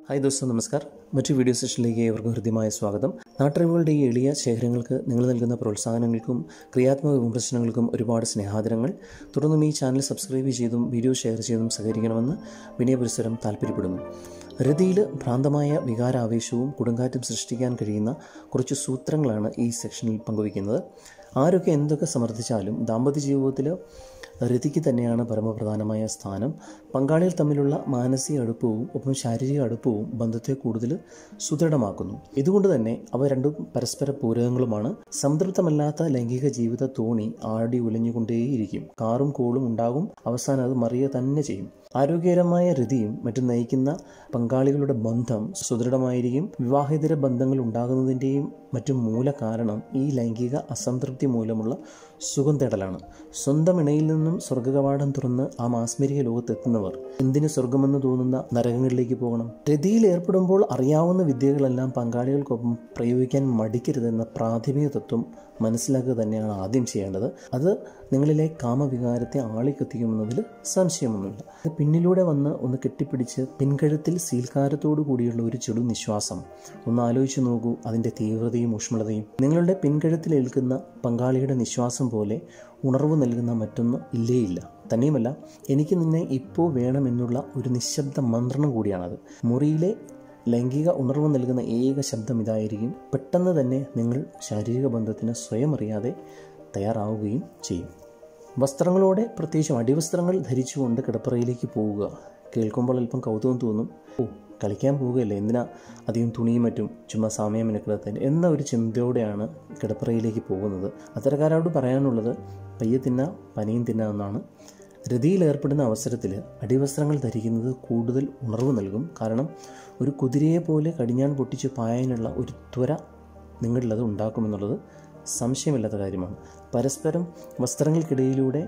hi ദോസ്തം നമസ്കാർ മറ്റു video സെഷനിലേക്ക് ഏവർക്കും ഹൃദ്യമായ സ്വാഗതം നാട്ടറിവുകളുടെ ഈ എളിയ ശേഖരങ്ങൾക്ക് നിങ്ങൾ നൽകുന്ന പ്രോത്സാഹനങ്ങൾക്കും ക്രിയാത്മക വിമർശനങ്ങൾക്കും ഒരുപാട് സ്നേഹാദരങ്ങൾ തുടർന്നും ഈ ചാനൽ സബ്സ്ക്രൈബ് ചെയ്തും വീഡിയോ ഷെയർ ചെയ്തും സഹകരിക്കണമെന്ന് വിനയപുരസ്സരം താല്പര്യപ്പെടുന്നു രതിയിൽ ഭ്രാന്തമായ വികാരാവേശവും കൊടുങ്കാറ്റും സൃഷ്ടിക്കാൻ കഴിയുന്ന കുറച്ച് സൂത്രങ്ങളാണ് ഈ സെക്ഷനിൽ പങ്കുവയ്ക്കുന്നത് ആരൊക്കെ എന്തൊക്കെ സമർത്ഥിച്ചാലും ദാമ്പത്യ ജീവിതത്തിൽ രതിക്ക് തന്നെയാണ് പരമപ്രധാനമായ സ്ഥാനം പങ്കാളികൾ തമ്മിലുള്ള മാനസിക അടുപ്പവും ഒപ്പം ശാരീരിക അടുപ്പവും ബന്ധത്തെ കൂടുതൽ സുദൃഢമാക്കുന്നു ഇതുകൊണ്ട് തന്നെ അവ രണ്ടും പരസ്പര പൂരകങ്ങളുമാണ് സംതൃപ്തമല്ലാത്ത ലൈംഗിക ജീവിത തോണി ആടി ഉലഞ്ഞുകൊണ്ടേയിരിക്കും കാറും കോളും ഉണ്ടാകും അവസാനം അത് മറിയ തന്നെ ചെയ്യും ആരോഗ്യകരമായ രതിയും മറ്റും നയിക്കുന്ന പങ്കാളികളുടെ ബന്ധം സുദൃഢമായിരിക്കും വിവാഹേതര ബന്ധങ്ങൾ ഉണ്ടാകുന്നതിൻ്റെയും മറ്റും മൂല കാരണം ഈ ലൈംഗിക അസംതൃപ്തി മൂലമുള്ള സുഖം തേടലാണ് സ്വന്തം ഇണയിൽ നിന്നും സ്വർഗകവാടം തുറന്ന് ആ മാസ്മരിക ലോകത്തെത്തുന്നവർ എന്തിന് സ്വർഗമെന്ന് തോന്നുന്ന നരകങ്ങളിലേക്ക് പോകണം രതിയിൽ ഏർപ്പെടുമ്പോൾ അറിയാവുന്ന വിദ്യകളെല്ലാം പങ്കാളികൾക്കൊപ്പം പ്രയോഗിക്കാൻ മടിക്കരുതെന്ന പ്രാഥമിക തത്വം മനസ്സിലാക്കുക തന്നെയാണ് ആദ്യം ചെയ്യേണ്ടത് അത് നിങ്ങളിലെ കാമവികാരത്തെ ആളിക്കത്തിക്കുമെന്നതിൽ സംശയമൊന്നുമില്ല അത് പിന്നിലൂടെ വന്ന് ഒന്ന് കെട്ടിപ്പിടിച്ച് പിൻകഴുത്തിൽ സീൽക്കാരത്തോടു കൂടിയുള്ള ഒരു ചെടു നിശ്വാസം ഒന്ന് ആലോചിച്ച് നോക്കൂ അതിൻ്റെ തീവ്രതയും ഊഷ്മളതയും നിങ്ങളുടെ പിൻകഴുത്തിൽ ഏൽക്കുന്ന പങ്കാളിയുടെ നിശ്വാസം പോലെ ഉണർവ് നൽകുന്ന മറ്റൊന്ന് ഇല്ലേയില്ല തന്നെയുമല്ല എനിക്ക് നിന്നെ ഇപ്പോൾ വേണമെന്നുള്ള ഒരു നിശബ്ദ മന്ത്രണം കൂടിയാണത് മുറിയിലെ ലൈംഗിക ഉണർവ് നൽകുന്ന ഏക ശബ്ദം ഇതായിരിക്കും പെട്ടെന്ന് തന്നെ നിങ്ങൾ ശാരീരിക ബന്ധത്തിന് സ്വയം അറിയാതെ തയ്യാറാവുകയും ചെയ്യും വസ്ത്രങ്ങളോടെ പ്രത്യേകിച്ചും അടിവസ്ത്രങ്ങൾ ധരിച്ചുകൊണ്ട് കിടപ്പറയിലേക്ക് പോവുക കേൾക്കുമ്പോൾ അല്പം കൗതുകം തോന്നും ഓ കളിക്കാൻ പോവുകയല്ലേ എന്തിനാ അധികം തുണിയും മറ്റും ചുമ്മാ സമയം മെനക്കെടുത്തതിന് എന്ന ഒരു ചിന്തയോടെയാണ് കിടപ്പറയിലേക്ക് പോകുന്നത് അത്തരക്കാരോട് പറയാനുള്ളത് പയ്യെ തിന്ന പനിയും തിന്ന എന്നാണ് രതിയിൽ ഏർപ്പെടുന്ന അവസരത്തിൽ അടിവസ്ത്രങ്ങൾ ധരിക്കുന്നത് കൂടുതൽ ഉണർവ് നൽകും കാരണം ഒരു കുതിരയെ പോലെ കടിഞ്ഞാൻ പൊട്ടിച്ച് പായാനുള്ള ഒരു ത്വര നിങ്ങളിലത് ഉണ്ടാക്കുമെന്നുള്ളത് സംശയമില്ലാത്ത കാര്യമാണ് പരസ്പരം വസ്ത്രങ്ങൾക്കിടയിലൂടെ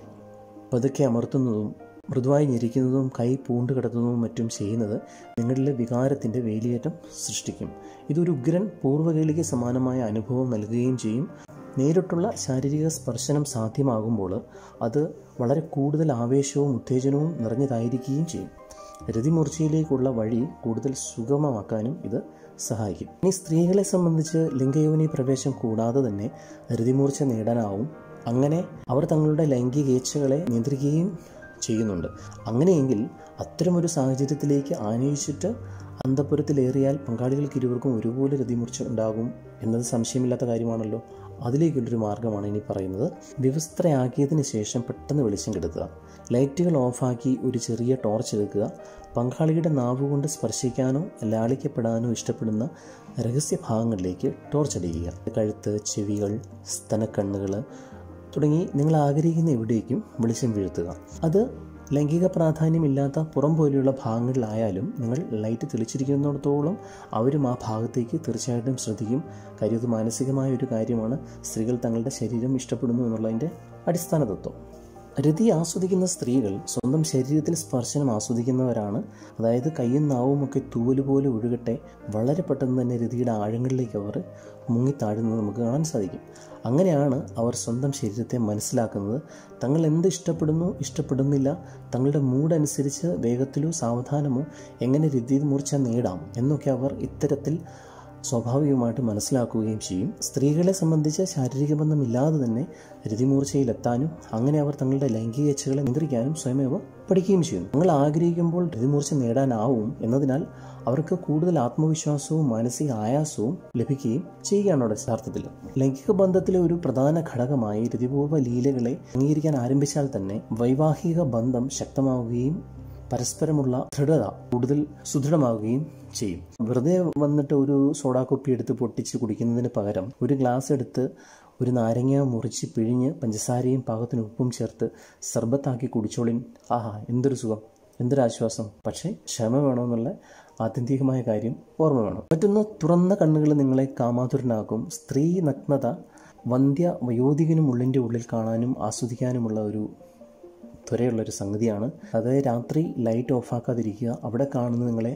പതുക്കെ അമർത്തുന്നതും മൃദുവായി ഞെരിക്കുന്നതും കൈ പൂണ്ട് കിടത്തുന്നതും മറ്റും ചെയ്യുന്നത് നിങ്ങളിലെ വികാരത്തിൻ്റെ വേലിയേറ്റം സൃഷ്ടിക്കും ഇതൊരു ഉഗ്രൻ പൂർവ്വകേളിക്ക് സമാനമായ അനുഭവം നൽകുകയും ചെയ്യും നേരിട്ടുള്ള ശാരീരിക സ്പർശനം സാധ്യമാകുമ്പോൾ അത് വളരെ കൂടുതൽ ആവേശവും ഉത്തേജനവും നിറഞ്ഞതായിരിക്കുകയും ചെയ്യും രതിമൂർച്ചയിലേക്കുള്ള വഴി കൂടുതൽ സുഗമമാക്കാനും ഇത് സഹായിക്കും ഇനി സ്ത്രീകളെ സംബന്ധിച്ച് ലിംഗയോനി പ്രവേശം കൂടാതെ തന്നെ രതിമൂർച്ച നേടാനാവും അങ്ങനെ അവർ തങ്ങളുടെ ലൈംഗികേച്ഛകളെ നിയന്ത്രിക്കുകയും ചെയ്യുന്നുണ്ട് അങ്ങനെയെങ്കിൽ അത്തരമൊരു സാഹചര്യത്തിലേക്ക് ആനയിച്ചിട്ട് അന്തപുരത്തിലേറിയാൽ പങ്കാളികൾക്ക് ഇരുവർക്കും ഒരുപോലെ രതിമൂർച്ച ഉണ്ടാകും എന്നത് സംശയമില്ലാത്ത കാര്യമാണല്ലോ അതിലേക്കുള്ളൊരു മാർഗ്ഗമാണ് ഇനി പറയുന്നത് വ്യവസ്ഥയാക്കിയതിന് ശേഷം പെട്ടെന്ന് വെളിച്ചം കെടുത്തുക ലൈറ്റുകൾ ഓഫാക്കി ഒരു ചെറിയ ടോർച്ച് എടുക്കുക പങ്കാളിയുടെ നാവുകൊണ്ട് സ്പർശിക്കാനോ ലാളിക്കപ്പെടാനോ ഇഷ്ടപ്പെടുന്ന രഹസ്യ ഭാഗങ്ങളിലേക്ക് ടോർച്ച് അടിക്കുക കഴുത്ത് ചെവികൾ സ്തനക്കണ്ണുകൾ തുടങ്ങി നിങ്ങൾ ആഗ്രഹിക്കുന്ന എവിടേക്കും വെളിച്ചം വീഴ്ത്തുക അത് ലൈംഗിക പ്രാധാന്യമില്ലാത്ത പുറം പോലെയുള്ള ഭാഗങ്ങളിലായാലും നിങ്ങൾ ലൈറ്റ് തെളിച്ചിരിക്കുന്നിടത്തോളം അവരും ആ ഭാഗത്തേക്ക് തീർച്ചയായിട്ടും ശ്രദ്ധിക്കും കാര്യം ഇത് മാനസികമായ ഒരു കാര്യമാണ് സ്ത്രീകൾ തങ്ങളുടെ ശരീരം ഇഷ്ടപ്പെടുന്നു എന്നുള്ളതിൻ്റെ അടിസ്ഥാന തത്വം രതി ആസ്വദിക്കുന്ന സ്ത്രീകൾ സ്വന്തം ശരീരത്തിൽ സ്പർശനം ആസ്വദിക്കുന്നവരാണ് അതായത് കയ്യും നാവും ഒക്കെ തൂവൽ പോലെ ഒഴുകട്ടെ വളരെ പെട്ടെന്ന് തന്നെ രതിയുടെ ആഴങ്ങളിലേക്ക് അവർ മുങ്ങിത്താഴുന്നത് നമുക്ക് കാണാൻ സാധിക്കും അങ്ങനെയാണ് അവർ സ്വന്തം ശരീരത്തെ മനസ്സിലാക്കുന്നത് തങ്ങൾ എന്ത് ഇഷ്ടപ്പെടുന്നു ഇഷ്ടപ്പെടുന്നില്ല തങ്ങളുടെ മൂഡ് അനുസരിച്ച് വേഗത്തിലോ സാവധാനമോ എങ്ങനെ രതി മൂർച്ച നേടാം എന്നൊക്കെ അവർ ഇത്തരത്തിൽ സ്വാഭാവികമായിട്ട് മനസ്സിലാക്കുകയും ചെയ്യും സ്ത്രീകളെ സംബന്ധിച്ച് ശാരീരിക ബന്ധമില്ലാതെ തന്നെ രതിമൂർച്ചയിലെത്താനും അങ്ങനെ അവർ തങ്ങളുടെ ലൈംഗികേച്ഛകളെ നിയന്ത്രിക്കാനും സ്വയമേവ പഠിക്കുകയും ചെയ്യുന്നു നിങ്ങൾ ആഗ്രഹിക്കുമ്പോൾ രതിമൂർച്ച നേടാനാവും എന്നതിനാൽ അവർക്ക് കൂടുതൽ ആത്മവിശ്വാസവും മാനസിക ആയാസവും ലഭിക്കുകയും ചെയ്യുകയാണ് അവിടെ യഥാർത്ഥത്തിൽ ലൈംഗിക ബന്ധത്തിലെ ഒരു പ്രധാന ഘടകമായി രതിപൂർവ്വ ലീലകളെ അംഗീകരിക്കാൻ ആരംഭിച്ചാൽ തന്നെ വൈവാഹിക ബന്ധം ശക്തമാവുകയും പരസ്പരമുള്ള ദൃഢത കൂടുതൽ സുദൃഢമാവുകയും ചെയ്യും വെറുതെ വന്നിട്ട് ഒരു സോഡാ കുപ്പി എടുത്ത് പൊട്ടിച്ച് കുടിക്കുന്നതിന് പകരം ഒരു ഗ്ലാസ് എടുത്ത് ഒരു നാരങ്ങ മുറിച്ച് പിഴിഞ്ഞ് പഞ്ചസാരയും പാകത്തിന് ഉപ്പും ചേർത്ത് സർബത്താക്കി കുടിച്ചോളിൻ ആഹാ എന്തൊരു സുഖം എന്തൊരാശ്വാസം പക്ഷേ ക്ഷമ വേണമെന്നുള്ള ആത്യന്തികമായ കാര്യം ഓർമ്മ വേണം മറ്റൊന്ന് തുറന്ന കണ്ണുകൾ നിങ്ങളെ കാമാതുരനാക്കും സ്ത്രീ നഗ്നത വന്ധ്യ വയോധികനും ഉള്ളിൻ്റെ ഉള്ളിൽ കാണാനും ആസ്വദിക്കാനുമുള്ള ഒരു ത്വരയുള്ളൊരു സംഗതിയാണ് അത് രാത്രി ലൈറ്റ് ഓഫാക്കാതിരിക്കുക അവിടെ കാണുന്ന നിങ്ങളെ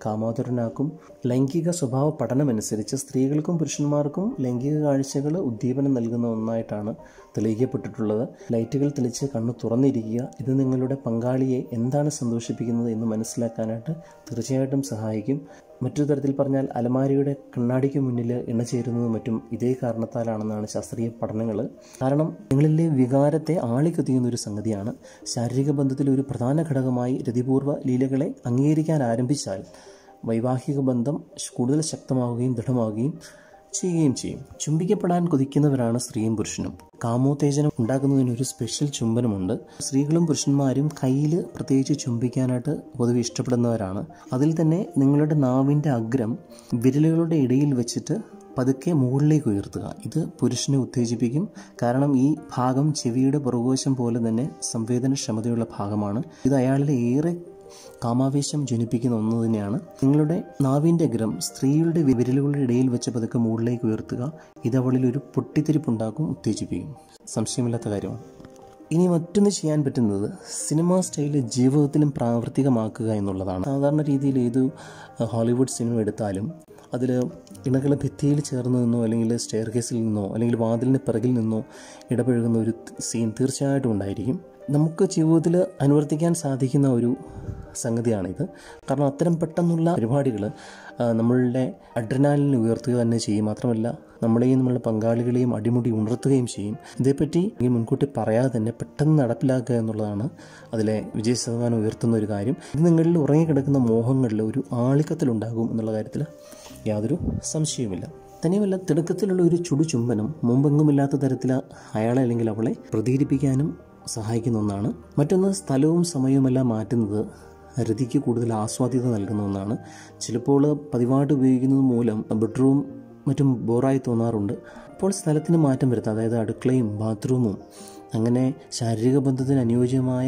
കാമോദരനാക്കും ലൈംഗിക സ്വഭാവ പഠനമനുസരിച്ച് സ്ത്രീകൾക്കും പുരുഷന്മാർക്കും ലൈംഗിക കാഴ്ചകൾ ഉദ്ദീപനം നൽകുന്ന ഒന്നായിട്ടാണ് തെളിയിക്കപ്പെട്ടിട്ടുള്ളത് ലൈറ്റുകൾ തെളിച്ച് കണ്ണ് തുറന്നിരിക്കുക ഇത് നിങ്ങളുടെ പങ്കാളിയെ എന്താണ് സന്തോഷിപ്പിക്കുന്നത് എന്ന് മനസ്സിലാക്കാനായിട്ട് തീർച്ചയായിട്ടും സഹായിക്കും മറ്റൊരു തരത്തിൽ പറഞ്ഞാൽ അലമാരിയുടെ കണ്ണാടിക്ക് മുന്നിൽ ഇണചേരുന്നതും മറ്റും ഇതേ കാരണത്താലാണെന്നാണ് ശാസ്ത്രീയ പഠനങ്ങൾ കാരണം നിങ്ങളിലെ വികാരത്തെ ആളിക്കത്തിയുന്ന ഒരു സംഗതിയാണ് ശാരീരിക ബന്ധത്തിലെ ഒരു പ്രധാന ഘടകമായി രതിപൂർവ്വ ലീലകളെ അംഗീകരിക്കാൻ ആരംഭിച്ചാൽ വൈവാഹിക ബന്ധം കൂടുതൽ ശക്തമാവുകയും ദൃഢമാവുകയും ചെയ്യുകയും ചെയ്യും ചുംബിക്കപ്പെടാൻ കൊതിക്കുന്നവരാണ് സ്ത്രീയും പുരുഷനും കാമോത്തേജനം ഉണ്ടാക്കുന്നതിന് ഒരു സ്പെഷ്യൽ ചുംബനമുണ്ട് സ്ത്രീകളും പുരുഷന്മാരും കയ്യിൽ പ്രത്യേകിച്ച് ചുംബിക്കാനായിട്ട് പൊതുവെ ഇഷ്ടപ്പെടുന്നവരാണ് അതിൽ തന്നെ നിങ്ങളുടെ നാവിൻ്റെ അഗ്രം വിരലുകളുടെ ഇടയിൽ വെച്ചിട്ട് പതുക്കെ മുകളിലേക്ക് ഉയർത്തുക ഇത് പുരുഷനെ ഉത്തേജിപ്പിക്കും കാരണം ഈ ഭാഗം ചെവിയുടെ പുറകുവശം പോലെ തന്നെ സംവേദനക്ഷമതയുള്ള ഭാഗമാണ് ഇത് അയാളിലെ ഏറെ കാമാവേശം ജനിപ്പിക്കുന്ന ഒന്ന് തന്നെയാണ് നിങ്ങളുടെ നാവിൻ്റെ അഗ്രം സ്ത്രീയുടെ വിരലുകളുടെ ഇടയിൽ വെച്ച് പതുക്കെ മുകളിലേക്ക് ഉയർത്തുക ഇത് അവളിൽ ഒരു പൊട്ടിത്തെരിപ്പുണ്ടാക്കും ഉത്തേജിപ്പിക്കും സംശയമില്ലാത്ത കാര്യമാണ് ഇനി മറ്റൊന്ന് ചെയ്യാൻ പറ്റുന്നത് സിനിമ സ്റ്റൈല് ജീവിതത്തിലും പ്രാവർത്തികമാക്കുക എന്നുള്ളതാണ് സാധാരണ രീതിയിൽ ഏത് ഹോളിവുഡ് സിനിമ എടുത്താലും അതിൽ ഇണകൾ ഭിത്തിയിൽ ചേർന്ന് നിന്നോ അല്ലെങ്കിൽ സ്റ്റെയർ കേസിൽ നിന്നോ അല്ലെങ്കിൽ വാതിലിന് പിറകിൽ നിന്നോ ഇടപഴകുന്ന ഒരു സീൻ തീർച്ചയായിട്ടും ഉണ്ടായിരിക്കും നമുക്ക് ജീവിതത്തിൽ അനുവർത്തിക്കാൻ സാധിക്കുന്ന ഒരു സംഗതിയാണിത് കാരണം അത്തരം പെട്ടെന്നുള്ള പരിപാടികൾ നമ്മളുടെ അഡ്രനാലിനെ ഉയർത്തുക തന്നെ ചെയ്യും മാത്രമല്ല നമ്മളെയും നമ്മളുടെ പങ്കാളികളെയും അടിമുടി ഉണർത്തുകയും ചെയ്യും ഇതേപ്പറ്റി ഈ മുൻകൂട്ടി പറയാതെ തന്നെ പെട്ടെന്ന് നടപ്പിലാക്കുക എന്നുള്ളതാണ് അതിലെ വിജയ ശതമാനം ഉയർത്തുന്ന ഒരു കാര്യം ഇത് നിങ്ങളിൽ ഉറങ്ങിക്കിടക്കുന്ന മോഹങ്ങളിൽ ഒരു ആളിക്കത്തിലുണ്ടാകും എന്നുള്ള കാര്യത്തിൽ യാതൊരു സംശയവുമില്ല തന്നെയുമല്ല തിടുക്കത്തിലുള്ള ഒരു ചുടു ചുംബനം മുമ്പെങ്ങുമില്ലാത്ത തരത്തിൽ അയാളെ അല്ലെങ്കിൽ അവളെ പ്രതികരിപ്പിക്കാനും സഹായിക്കുന്ന ഒന്നാണ് മറ്റൊന്ന് സ്ഥലവും സമയവുമെല്ലാം മാറ്റുന്നത് രതിക്ക് കൂടുതൽ ആസ്വാദ്യത നൽകുന്ന ഒന്നാണ് ചിലപ്പോൾ പതിവായിട്ട് ഉപയോഗിക്കുന്നത് മൂലം ബെഡ്റൂം മറ്റും ബോറായി തോന്നാറുണ്ട് അപ്പോൾ സ്ഥലത്തിന് മാറ്റം വരുത്താം അതായത് അടുക്കളയും ബാത്റൂമും അങ്ങനെ ശാരീരിക ബന്ധത്തിന് അനുയോജ്യമായ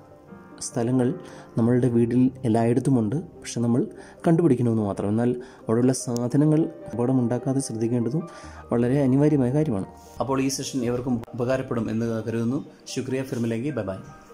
സ്ഥലങ്ങൾ നമ്മളുടെ വീട്ടിൽ എല്ലായിടത്തുമുണ്ട് പക്ഷെ നമ്മൾ കണ്ടുപിടിക്കണമെന്ന് മാത്രം എന്നാൽ അവിടെയുള്ള സാധനങ്ങൾ അപകടമുണ്ടാക്കാതെ ശ്രദ്ധിക്കേണ്ടതും വളരെ അനിവാര്യമായ കാര്യമാണ് അപ്പോൾ ഈ സെഷൻ ഏവർക്കും ഉപകാരപ്പെടും എന്ന് കരുതുന്നു ശുക്രിയ ഫിർമിലേക്ക് ബൈ ബൈ